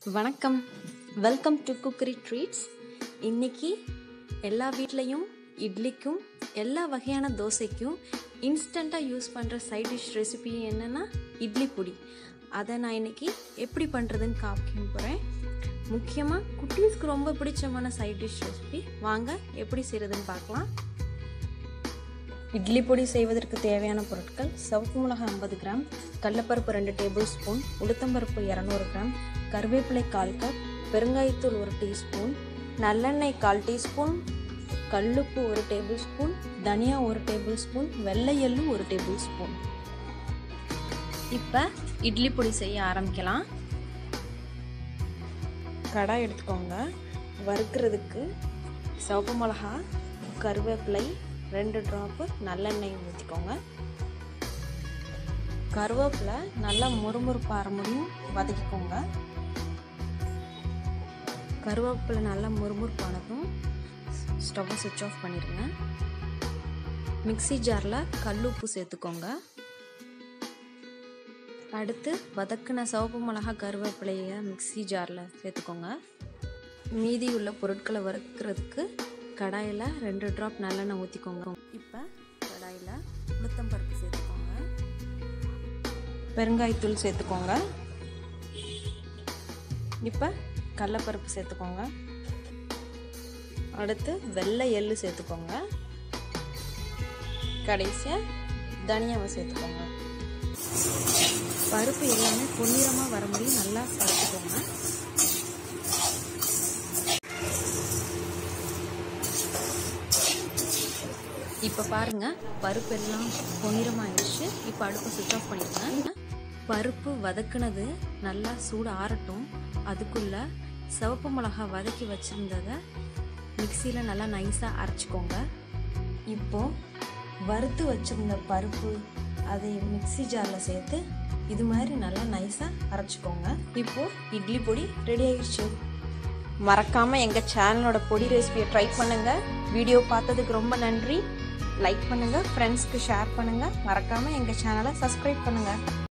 வணக்கம் welcome to cookery treats இன்னைக்கு எல்லா வீட்லேயும் இட்லிக்கும் எல்லா வகையான தோசைக்கும் இன்ஸ்டண்ட்டாக யூஸ் பண்ணுற சைட் டிஷ் ரெசிபி என்னென்னா இட்லி பொடி அதை நான் இன்னைக்கு எப்படி பண்ணுறதுன்னு காமிக்க போகிறேன் முக்கியமாக குட்டீஸ்க்கு ரொம்ப பிடிச்சமான சைட் டிஷ் ரெசிபி வாங்க எப்படி செய்கிறதுன்னு பார்க்கலாம் இட்லி பொடி செய்வதற்கு தேவையான பொருட்கள் சிவப்பு மிளகாய் ஐம்பது கிராம் கடலப்பருப்பு ரெண்டு டேபிள் ஸ்பூன் உளுத்தம்பருப்பு இரநூறு கிராம் கருவேப்பிலை கால் கப் பெருங்காயத்தூள் ஒரு டீஸ்பூன் நல்லெண்ணெய் கால் டீஸ்பூன் கல்லுப்பு ஒரு டேபிள் ஸ்பூன் தனியா ஒரு டேபிள் ஸ்பூன் வெள்ளை எள்ளு ஒரு டேபிள் ஸ்பூன் இப்போ இட்லி பொடி செய்ய ஆரம்பிக்கலாம் கடாய் எடுத்துக்கோங்க வறுக்கிறதுக்கு சிவப்பு மிளகா கருவேப்பிலை ரெண்டு ட்ராப்பு நல்லெண்ணெய் ஊற்றிக்கோங்க கருவேப்பிலை நல்லா முறுமுறுப்பு ஆற முடியும் வதக்கிக்கோங்க கருவேப்பிலை நல்லா முறுமுறுப்பானதும் ஸ்டவ்வை சுவிட்ச் ஆஃப் பண்ணிடுங்க மிக்சி ஜாரில் கல் உப்பு சேர்த்துக்கோங்க அடுத்து வதக்கின சிவப்பு மிளகா கருவேப்பிலையை மிக்சி ஜாரில் சேர்த்துக்கோங்க மீதி உள்ள பொருட்களை வறுக்கிறதுக்கு கடாயில் ரெண்டு ட்ராப் நல்லெண்ணெய் ஊற்றிக்கோங்க இப்போ கடாயில் உளுத்தம்பருப்பு சேர்த்துக்கோங்க பெருங்காயத்தூள் சேர்த்துக்கோங்க இப்போ கடலப்பருப்பு சேர்த்துக்கோங்க அடுத்து வெள்ளை எள்ளு சேர்த்துக்கோங்க கடைசியாக தனியாவை சேர்த்துக்கோங்க பருப்பு எல்லாமே பொன்னிறமாக வர முடியும் நல்லா வறுத்துக்கோங்க இப்போ பாருங்க பருப்பு எல்லாம் பொன்னிறமாயிடுச்சு இப்போ அடுப்பை சுவிச் ஆஃப் பண்ணிடுங்க பருப்பு வதக்குனது நல்லா சூடு ஆறட்டும் அதுக்குள்ள சிவப்பு மிளகா வதக்கி வச்சுருந்ததை மிக்சியில் நல்லா நைஸாக அரைச்சிக்கோங்க இப்போ வறுத்து வச்சுருந்த பருப்பு அதை மிக்சி ஜாரில் சேர்த்து இது மாதிரி நல்லா நைஸாக அரைச்சிக்கோங்க இப்போ இட்லி பொடி ரெடி ஆயிடுச்சு மறக்காமல் எங்கள் சேனலோட பொடி ரெசிபியை ட்ரை பண்ணுங்கள் வீடியோ பார்த்ததுக்கு ரொம்ப நன்றி லைக் பண்ணுங்கள் ஃப்ரெண்ட்ஸ்க்கு ஷேர் பண்ணுங்கள் மறக்காமல் எங்கள் சேனலை சப்ஸ்கிரைப் பண்ணுங்கள்